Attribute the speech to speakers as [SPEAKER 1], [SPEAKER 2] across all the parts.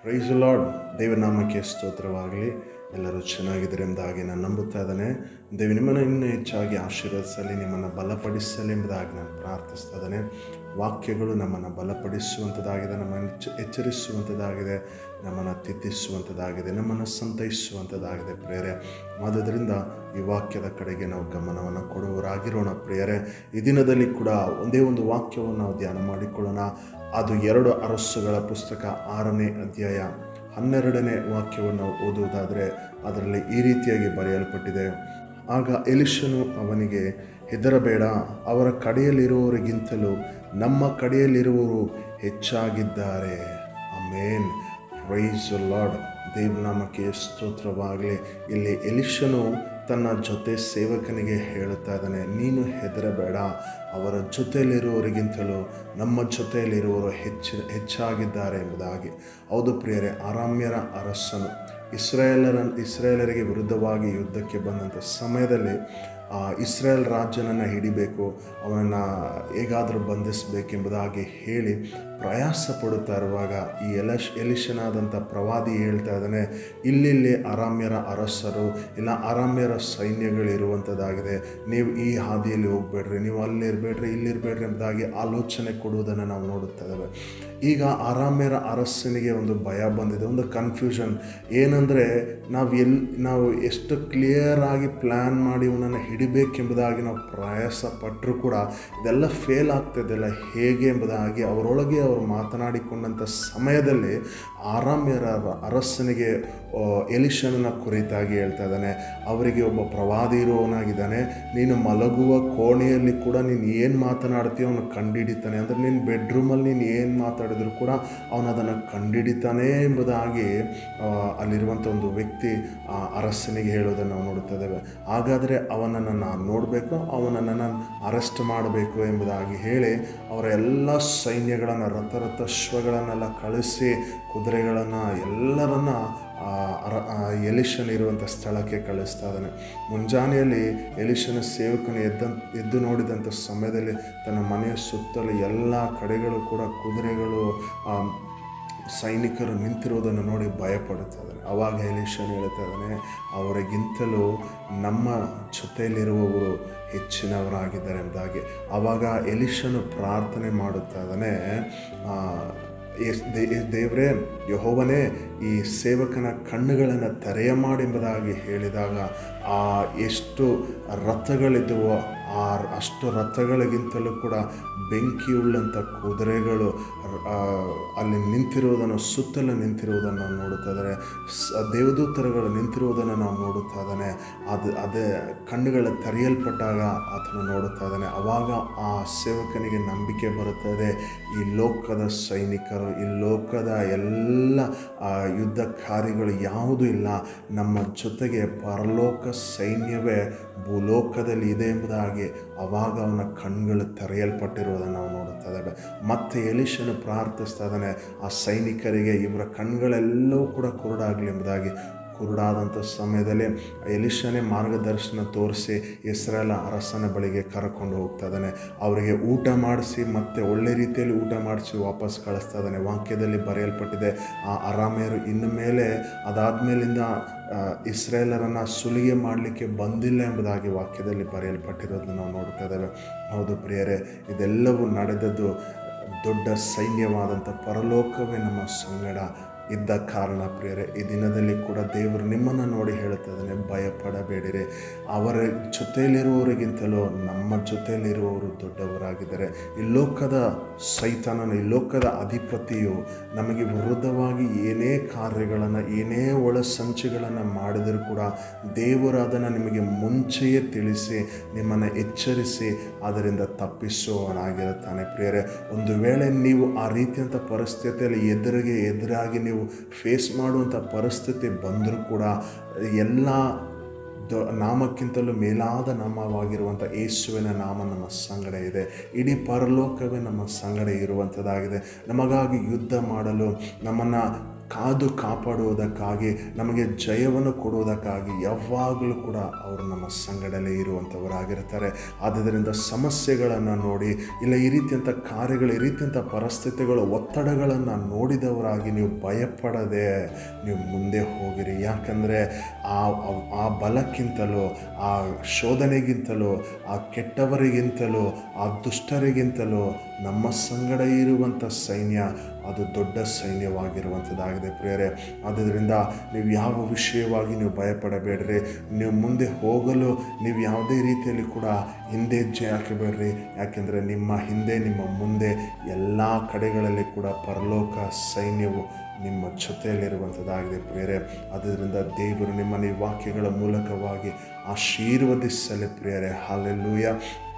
[SPEAKER 1] price lord ದೇವನಾಮಕ್ಕೆ ಸ್ತೋತ್ರವಾಗಲಿ ಎಲ್ಲರೂ ಚೆನ್ನಾಗಿದ್ದಾರೆ ಎಂಬುದಾಗಿ ನಾನು ನಂಬುತ್ತಾ ಇದ್ದಾನೆ ದೇವ ನಿಮ್ಮನ್ನು ಇನ್ನೂ ಹೆಚ್ಚಾಗಿ ಆಶೀರ್ವದಿಸಲಿ ನಿಮ್ಮನ್ನು ಬಲಪಡಿಸಲಿ ಎಂಬುದಾಗಿ ನಾನು ಪ್ರಾರ್ಥಿಸ್ತಾ ಇದ್ದಾನೆ ವಾಕ್ಯಗಳು ನಮ್ಮನ್ನು ಬಲಪಡಿಸುವಂಥದ್ದಾಗಿದೆ ನಮ್ಮನ್ನು ಎಚ್ಚ ಎಚ್ಚರಿಸುವಂಥದ್ದಾಗಿದೆ ನಮ್ಮನ್ನು ತಿದ್ದಿಸುವಂಥದ್ದಾಗಿದೆ ನಮ್ಮನ್ನು ಸಂತೈಸುವಂಥದ್ದಾಗಿದೆ ಪ್ರೇರೆ ಆದುದರಿಂದ ಈ ವಾಕ್ಯದ ಕಡೆಗೆ ನಾವು ಗಮನವನ್ನು ಕೊಡುವರಾಗಿರೋಣ ಪ್ರೇಯರೆ ಈ ದಿನದಲ್ಲಿ ಕೂಡ ಒಂದೇ ಒಂದು ವಾಕ್ಯವನ್ನು ನಾವು ಧ್ಯಾನ ಮಾಡಿಕೊಳ್ಳೋಣ ಅದು ಎರಡು ಅರಸುಗಳ ಪುಸ್ತಕ ಆರನೇ ಅಧ್ಯಾಯ ಹನ್ನೆರಡನೇ ವಾಕ್ಯವನ್ನು ಓದುವುದಾದರೆ ಅದರಲ್ಲಿ ಈ ರೀತಿಯಾಗಿ ಬರೆಯಲ್ಪಟ್ಟಿದೆ ಆಗ ಎಲಿಶನು ಅವನಿಗೆ ಹೆದರಬೇಡ ಅವರ ಕಡೆಯಲ್ಲಿರುವವರಿಗಿಂತಲೂ ನಮ್ಮ ಕಡೆಯಲ್ಲಿರುವವರು ಹೆಚ್ಚಾಗಿದ್ದಾರೆ ಅಮೇನ್ ಪ್ರೈಸ್ ಲಾರ್ಡ್ ದೇವನಾಮಕ್ಕೆ ಸ್ತೋತ್ರವಾಗಲಿ ಇಲ್ಲಿ ಎಲಿಶನು ತನ್ನ ಜೊತೆ ಸೇವಕನಿಗೆ ಹೇಳುತ್ತಾ ಇದ್ದಾನೆ ನೀನು ಹೆದರಬೇಡ ಅವರ ಜೊತೆಯಲ್ಲಿರುವವರಿಗಿಂತಲೂ ನಮ್ಮ ಜೊತೆಯಲ್ಲಿರುವವರು ಹೆಚ್ಚು ಹೆಚ್ಚಾಗಿದ್ದಾರೆ ಎಂಬುದಾಗಿ ಹೌದು ಪ್ರಿಯರೇ ಆರಾಮ್ಯರ ಅರಸನು ಇಸ್ರಾಯೇಲರ ಇಸ್ರಾಯೇಲರಿಗೆ ವಿರುದ್ಧವಾಗಿ ಯುದ್ಧಕ್ಕೆ ಬಂದಂಥ ಸಮಯದಲ್ಲಿ ಆ ಇಸ್ರೇಲ್ ರಾಜನನ್ನು ಹಿಡಿಬೇಕು ಅವನನ್ನು ಹೇಗಾದರೂ ಬಂಧಿಸಬೇಕೆಂಬುದಾಗಿ ಹೇಳಿ ಪ್ರಯಾಸ ಪಡುತ್ತಾ ಇರುವಾಗ ಈ ಎಲಶ್ ಎಲಿಶನಾದಂಥ ಪ್ರವಾದಿ ಹೇಳ್ತಾ ಇದ್ದಾನೆ ಇಲ್ಲಿಲ್ಲಿ ಆರಾಮ್ಯರ ಅರಸರು ಇಲ್ಲ ಆರಾಮ್ಯರ ಸೈನ್ಯಗಳು ಇರುವಂಥದ್ದಾಗಿದೆ ನೀವು ಈ ಹಾದಿಯಲ್ಲಿ ಹೋಗ್ಬೇಡ್ರಿ ನೀವು ಅಲ್ಲಿರಬೇಡ್ರಿ ಇಲ್ಲಿರಬೇಡ್ರಿ ಎಂಬುದಾಗಿ ಆಲೋಚನೆ ಕೊಡುವುದನ್ನು ನಾವು ನೋಡುತ್ತಾ ಇದ್ದೇವೆ ಈಗ ಆರಾಮ್ಯರ ಅರಸನಿಗೆ ಒಂದು ಭಯ ಬಂದಿದೆ ಒಂದು ಕನ್ಫ್ಯೂಷನ್ ಏನಂದರೆ ನಾವು ಎಲ್ಲಿ ನಾವು ಎಷ್ಟು ಕ್ಲಿಯರ್ ಆಗಿ ಪ್ಲ್ಯಾನ್ ಮಾಡಿ ಇವನನ್ನು ಹಿಡಿಬೇಕೆಂಬುದಾಗಿ ನಾವು ಪ್ರಯಾಸ ಪಟ್ಟರೂ ಕೂಡ ಇದೆಲ್ಲ ಫೇಲ್ ಆಗ್ತದೆಲ್ಲ ಹೇಗೆ ಎಂಬುದಾಗಿ ಅವರೊಳಗೆ ಅವರು ಮಾತನಾಡಿಕೊಂಡಂಥ ಸಮಯದಲ್ಲಿ ಆರಾಮ್ಯರ ಅರಸನಿಗೆ ಎಲಿಶನನ ಕುರಿತಾಗಿ ಹೇಳ್ತಾ ಇದ್ದಾನೆ ಅವರಿಗೆ ಒಬ್ಬ ಪ್ರವಾದಿ ಇರುವವನಾಗಿದ್ದಾನೆ ನೀನು ಮಲಗುವ ಕೋಣೆಯಲ್ಲಿ ಕೂಡ ನೀನು ಏನು ಮಾತನಾಡ್ತೀಯೋ ಅವನು ಕಂಡುಹಿಡಿತಾನೆ ಅಂದರೆ ನಿನ್ನ ಬೆಡ್ರೂಮಲ್ಲಿ ನೀನು ಏನು ಮಾತಾಡಿದ್ರು ಕೂಡ ಅವನು ಅದನ್ನು ಕಂಡುಹಿಡಿತಾನೆ ಎಂಬುದಾಗಿ ಅಲ್ಲಿರುವಂಥ ಒಂದು ವ್ಯಕ್ತಿ ಆ ಅರಸನಿಗೆ ಹೇಳೋದನ್ನು ನಾವು ನೋಡ್ತಾ ಇದ್ದೇವೆ ಹಾಗಾದರೆ ಅವನನ್ನು ನಾನು ನೋಡಬೇಕು ಅವನನ್ನು ನಾನು ಅರೆಸ್ಟ್ ಮಾಡಬೇಕು ಎಂಬುದಾಗಿ ಹೇಳಿ ಅವರ ಎಲ್ಲ ಸೈನ್ಯಗಳನ್ನು ರಥ ರಥಶ್ವಗಳನ್ನೆಲ್ಲ ಕಳಿಸಿ ಕುದುರೆಗಳನ್ನು ಎಲ್ಲರನ್ನ ಎಲಿಶನ್ ಇರುವಂಥ ಸ್ಥಳಕ್ಕೆ ಕಳಿಸ್ತಾ ಇದ್ದಾನೆ ಮುಂಜಾನೆಯಲ್ಲಿ ಎಲಿಶನ ಸೇವಕನು ಎದ್ದ ಎದ್ದು ನೋಡಿದಂಥ ಸಮಯದಲ್ಲಿ ತನ್ನ ಮನೆಯ ಸುತ್ತಲೂ ಎಲ್ಲ ಕಡೆಗಳು ಕೂಡ ಕುದುರೆಗಳು ಸೈನಿಕರು ನಿಂತಿರೋದನ್ನು ನೋಡಿ ಭಯಪಡುತ್ತಾ ಇದ್ದಾನೆ ಆವಾಗ ಎಲಿಶನ್ ಹೇಳ್ತಾ ಇದ್ದಾನೆ ಅವರಿಗಿಂತಲೂ ನಮ್ಮ ಜೊತೆಯಲ್ಲಿರುವವರು ಹೆಚ್ಚಿನವರಾಗಿದ್ದಾರೆ ಎಂಬುದಾಗಿ ಆವಾಗ ಎಲಿಶನು ಪ್ರಾರ್ಥನೆ ಮಾಡುತ್ತಾ ಇದ್ದಾನೆ ಎಸ್ ದೇವರೇ ಯಹೋವನೇ ಈ ಸೇವಕನ ಕಣ್ಣುಗಳನ್ನು ತೆರೆಯ ಎಂಬುದಾಗಿ ಹೇಳಿದಾಗ ಆ ಎಷ್ಟು ರಥಗಳಿದ್ದವೋ ಆ ಅಷ್ಟು ರಥಗಳಿಗಿಂತಲೂ ಕೂಡ ಬೆಂಕಿಯುಳ್ಳಂಥ ಕುದುರೆಗಳು ಅಲ್ಲಿ ನಿಂತಿರುವುದನ್ನು ಸುತ್ತಲೂ ನಿಂತಿರುವುದನ್ನು ನಾವು ನೋಡುತ್ತಾ ಇದ್ದಾರೆ ಸ ದೇವದೂತರುಗಳು ನಿಂತಿರುವುದನ್ನು ನಾವು ನೋಡುತ್ತಾ ಇದ್ದಾನೆ ಅದು ಅದೇ ಕಣ್ಣುಗಳ ತೆರೆಯಲ್ಪಟ್ಟಾಗ ಆತನು ನೋಡುತ್ತಾ ಇದ್ದಾನೆ ಆವಾಗ ಆ ಸೇವಕನಿಗೆ ನಂಬಿಕೆ ಬರುತ್ತದೆ ಈ ಲೋಕದ ಸೈನಿಕರು ಈ ಲೋಕದ ಎಲ್ಲ ಯುದ್ಧ ಕಾರ್ಯಗಳು ಯಾವುದೂ ಇಲ್ಲ ನಮ್ಮ ಜೊತೆಗೆ ಪರಲೋಕ ಸೈನ್ಯವೇ ಭೂಲೋಕದಲ್ಲಿ ಇದೆ ಎಂಬುದಾಗಿ ಅವಾಗ ಅವನ ಕಣ್ಗಳು ತೆರೆಯಲ್ಪಟ್ಟಿರುವುದನ್ನು ನಾವು ನೋಡುತ್ತಾ ಇದ್ದೇವೆ ಮತ್ತೆ ಎಲಿಶನು ಪ್ರಾರ್ಥಿಸ್ತಾ ಇದ್ದಾನೆ ಆ ಸೈನಿಕರಿಗೆ ಇವರ ಕಣ್ಗಳೆಲ್ಲವೂ ಕೂಡ ಕುರುಡಾಗಲಿ ಎಂಬುದಾಗಿ ಕುರುಡಾದಂಥ ಸಮಯದಲ್ಲಿ ಎಲಿಶನೇ ಮಾರ್ಗದರ್ಶನ ತೋರಿಸಿ ಇಸ್ರೇಲ ಅರಸನ ಬಳಿಗೆ ಕರ್ಕೊಂಡು ಹೋಗ್ತಾ ಇದ್ದಾನೆ ಅವರಿಗೆ ಊಟ ಮಾಡಿಸಿ ಮತ್ತೆ ಒಳ್ಳೆ ರೀತಿಯಲ್ಲಿ ಊಟ ಮಾಡಿಸಿ ವಾಪಸ್ ಕಳಿಸ್ತಾ ಇದ್ದಾನೆ ವಾಕ್ಯದಲ್ಲಿ ಬರೆಯಲ್ಪಟ್ಟಿದೆ ಆ ಅರಾಮ್ಯರು ಇನ್ನು ಮೇಲೆ ಅದಾದಮೇಲಿಂದ ಇಸ್ರೇಲರನ್ನು ಸುಲಿಗೆ ಮಾಡಲಿಕ್ಕೆ ಬಂದಿಲ್ಲ ಎಂಬುದಾಗಿ ವಾಕ್ಯದಲ್ಲಿ ಬರೆಯಲ್ಪಟ್ಟಿರೋದನ್ನು ನಾವು ನೋಡ್ತಾ ಇದ್ದೇವೆ ಹೌದು ಪ್ರಿಯರೇ ಇದೆಲ್ಲವೂ ನಡೆದದ್ದು ದೊಡ್ಡ ಸೈನ್ಯವಾದಂಥ ಪರಲೋಕವೇ ನಮ್ಮ ಸಂಗಡ ಇದ್ದ ಕಾರಣ ಪ್ರಿಯರೇ ಈ ದಿನದಲ್ಲಿ ಕೂಡ ದೇವರು ನಿಮ್ಮನ್ನು ನೋಡಿ ಹೇಳ್ತದಾನೆ ಭಯಪಡಬೇಡಿರಿ ಅವರ ಜೊತೆಯಲ್ಲಿರುವವರಿಗಿಂತಲೂ ನಮ್ಮ ಜೊತೆಯಲ್ಲಿರುವವರು ದೊಡ್ಡವರಾಗಿದ್ದಾರೆ ಈ ಲೋಕದ ಸೈತಾನನ ಈ ಲೋಕದ ಅಧಿಪತಿಯು ನಮಗೆ ವಿರುದ್ಧವಾಗಿ ಏನೇ ಕಾರ್ಯಗಳನ್ನು ಏನೇ ಒಳ ಸಂಚುಗಳನ್ನು ಮಾಡಿದರೂ ಕೂಡ ದೇವರು ಅದನ್ನು ನಿಮಗೆ ಮುಂಚೆಯೇ ತಿಳಿಸಿ ನಿಮ್ಮನ್ನು ಎಚ್ಚರಿಸಿ ಅದರಿಂದ ತಪ್ಪಿಸುವವನಾಗಿರುತ್ತಾನೆ ಪ್ರಿಯರೇ ಒಂದು ವೇಳೆ ನೀವು ಆ ರೀತಿಯಂಥ ಪರಿಸ್ಥಿತಿಯಲ್ಲಿ ಎದುರಿಗೆ ಎದುರಾಗಿ ನೀವು ಫೇಸ್ ಮಾಡುವಂಥ ಪರಿಸ್ಥಿತಿ ಬಂದರೂ ಕೂಡ ಎಲ್ಲ ದೊ ನಾಮಕ್ಕಿಂತಲೂ ಮೇಲಾದ ನಾಮವಾಗಿರುವಂಥ ಯೇಸುವಿನ ನಾಮ ನಮ್ಮ ಸಂಗಡ ಇದೆ ಇಡೀ ಪರಲೋಕವೇ ನಮ್ಮ ಸಂಗಡ ಇರುವಂಥದ್ದಾಗಿದೆ ನಮಗಾಗಿ ಯುದ್ಧ ಮಾಡಲು ನಮ್ಮನ್ನು ಕಾದು ಕಾಪಾಡುವುದಕ್ಕಾಗಿ ನಮಗೆ ಜಯವನ್ನು ಕೊಡುವುದಕ್ಕಾಗಿ ಯಾವಾಗಲೂ ಕೂಡ ಅವರು ನಮ್ಮ ಸಂಗಡಲೇ ಇರುವಂಥವರಾಗಿರ್ತಾರೆ ಆದ್ದರಿಂದ ಸಮಸ್ಯೆಗಳನ್ನು ನೋಡಿ ಇಲ್ಲ ಈ ರೀತಿಯಂಥ ಕಾರ್ಯಗಳು ಈ ರೀತಿಯಂಥ ಪರಿಸ್ಥಿತಿಗಳು ಒತ್ತಡಗಳನ್ನು ನೋಡಿದವರಾಗಿ ನೀವು ಭಯಪಡದೆ ನೀವು ಮುಂದೆ ಹೋಗಿರಿ ಯಾಕಂದರೆ ಆ ಆ ಬಲಕ್ಕಿಂತಲೂ ಆ ಶೋಧನೆಗಿಂತಲೂ ಆ ಕೆಟ್ಟವರಿಗಿಂತಲೂ ಆ ದುಷ್ಟರಿಗಿಂತಲೂ ನಮ್ಮ ಸಂಗಡ ಇರುವಂಥ ಸೈನ್ಯ ಅದು ದೊಡ್ಡ ಸೈನ್ಯವಾಗಿರುವಂಥದ್ದಾಗಿದೆ ಪ್ರಿಯರೇ ಆದ್ದರಿಂದ ನೀವು ಯಾವ ವಿಷಯವಾಗಿ ನೀವು ಭಯಪಡಬೇಡ್ರಿ ನೀವು ಮುಂದೆ ಹೋಗಲು ನೀವು ಯಾವುದೇ ರೀತಿಯಲ್ಲಿ ಕೂಡ ಹಿಂದೆ ಹೆಜ್ಜೆ ಹಾಕಬೇಡ್ರಿ ಯಾಕೆಂದರೆ ನಿಮ್ಮ ಹಿಂದೆ ನಿಮ್ಮ ಮುಂದೆ ಎಲ್ಲ ಕಡೆಗಳಲ್ಲಿ ಕೂಡ ಪರಲೋಕ ಸೈನ್ಯವು ನಿಮ್ಮ ಜೊತೆಯಲ್ಲಿರುವಂಥದ್ದಾಗಿದೆ ಪ್ರಿಯರೇ ಆದ್ದರಿಂದ ದೇವರು ನಿಮ್ಮನ್ನು ಈ ವಾಕ್ಯಗಳ ಮೂಲಕವಾಗಿ ಆಶೀರ್ವದಿಸಲಿ ಪ್ರಿಯರೇ ಹಾಲೆಲ್ಲೂಯ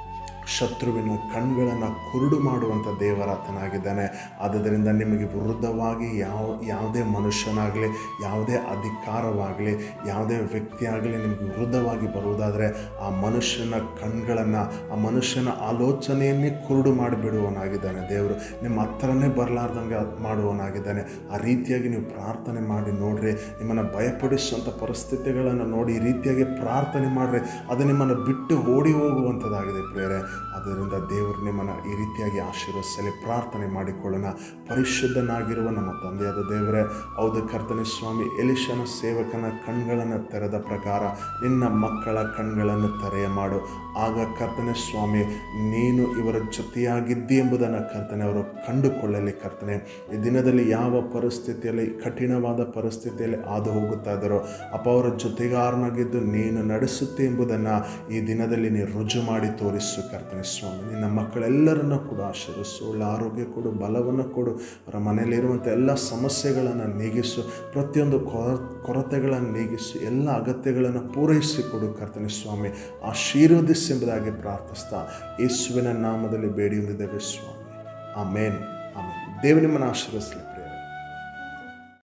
[SPEAKER 1] ಶತ್ರುವಿನ ಕಣ್ಗಳನ್ನು ಕುರುಡು ಮಾಡುವಂಥ ದೇವರಾತನಾಗಿದ್ದಾನೆ ಆದ್ದರಿಂದ ನಿಮಗೆ ವಿರುದ್ಧವಾಗಿ ಯಾವ ಯಾವುದೇ ಮನುಷ್ಯನಾಗಲಿ ಯಾವುದೇ ಅಧಿಕಾರವಾಗಲಿ ಯಾವುದೇ ವ್ಯಕ್ತಿಯಾಗಲಿ ನಿಮಗೆ ವಿರುದ್ಧವಾಗಿ ಬರುವುದಾದರೆ ಆ ಮನುಷ್ಯನ ಕಣ್ಗಳನ್ನು ಆ ಮನುಷ್ಯನ ಆಲೋಚನೆಯನ್ನೇ ಕುರುಡು ಮಾಡಿಬಿಡುವವನಾಗಿದ್ದಾನೆ ದೇವರು ನಿಮ್ಮ ಹತ್ರನೇ ಬರಲಾರ್ದಂಗೆ ಮಾಡುವವನಾಗಿದ್ದಾನೆ ಆ ರೀತಿಯಾಗಿ ನೀವು ಪ್ರಾರ್ಥನೆ ಮಾಡಿ ನೋಡ್ರಿ ನಿಮ್ಮನ್ನು ಭಯಪಡಿಸುವಂಥ ಪರಿಸ್ಥಿತಿಗಳನ್ನು ನೋಡಿ ಈ ರೀತಿಯಾಗಿ ಪ್ರಾರ್ಥನೆ ಮಾಡಿರಿ ಅದು ನಿಮ್ಮನ್ನು ಬಿಟ್ಟು ಓಡಿ ಹೋಗುವಂಥದ್ದಾಗಿದೆ ಪ್ರಿಯರೇ ಆದ್ದರಿಂದ ದೇವರು ನಿಮ್ಮನ್ನು ಈ ರೀತಿಯಾಗಿ ಆಶೀರ್ವದಿಸಲಿ ಪ್ರಾರ್ಥನೆ ಮಾಡಿಕೊಳ್ಳೋಣ ಪರಿಶುದ್ಧನಾಗಿರುವ ನಮ್ಮ ತಂದೆಯಾದ ದೇವರೇ ಹೌದು ಕರ್ತನೆ ಸ್ವಾಮಿ ಎಲಿಶನ ಸೇವಕನ ಕಣ್ಗಳನ್ನು ತೆರೆದ ಪ್ರಕಾರ ನಿನ್ನ ಮಕ್ಕಳ ಕಣ್ಗಳನ್ನು ತೆರೆಯ ಮಾಡು ಆಗ ಕರ್ತನೆ ಸ್ವಾಮಿ ನೀನು ಇವರ ಜೊತೆಯಾಗಿದ್ದಿ ಎಂಬುದನ್ನು ಕರ್ತನೆ ಅವರು ಕಂಡುಕೊಳ್ಳಲಿ ಕರ್ತನೆ ಈ ದಿನದಲ್ಲಿ ಯಾವ ಪರಿಸ್ಥಿತಿಯಲ್ಲಿ ಕಠಿಣವಾದ ಪರಿಸ್ಥಿತಿಯಲ್ಲಿ ಹಾದು ಹೋಗುತ್ತಾ ಇದ್ದಾರೋ ಅಪ್ಪ ಅವರ ಜೊತೆಗಾರನಾಗಿದ್ದು ನೀನು ನಡೆಸುತ್ತೆ ಎಂಬುದನ್ನು ಈ ದಿನದಲ್ಲಿ ನೀನು ರುಜು ಮಾಡಿ ತೋರಿಸು ಕರ್ತನೆ ಸ್ವಾಮಿ ನಿನ್ನ ಮಕ್ಕಳೆಲ್ಲರನ್ನ ಕೂಡ ಆಶೀರ್ವಿಸು ಒಳ್ಳೆ ಆರೋಗ್ಯ ಕೊಡು ಬಲವನ್ನು ಕೊಡು ಅವರ ಮನೆಯಲ್ಲಿರುವಂಥ ಎಲ್ಲ ಸಮಸ್ಯೆಗಳನ್ನು ನೀಗಿಸು ಪ್ರತಿಯೊಂದು ಕೊರ ಕೊರತೆಗಳನ್ನು ನೀಗಿಸು ಎಲ್ಲ ಅಗತ್ಯಗಳನ್ನು ಪೂರೈಸಿ ಕೊಡು ಕರ್ತನೆ ಸ್ವಾಮಿ ಆಶೀರ್ವದಿಸೆಂಬುದಾಗಿ ಪ್ರಾರ್ಥಿಸ್ತಾ ಯೇಸುವಿನ ನಾಮದಲ್ಲಿ ಬೇಡಿ ಹೊಂದಿದ್ದೇವೆ ಸ್ವಾಮಿ ಆಮೇನ್ ಆಮೇನ್ ದೇವ ನಿಮ್ಮನ್ನು ಆಶೀರ್ವಿಸಲಿ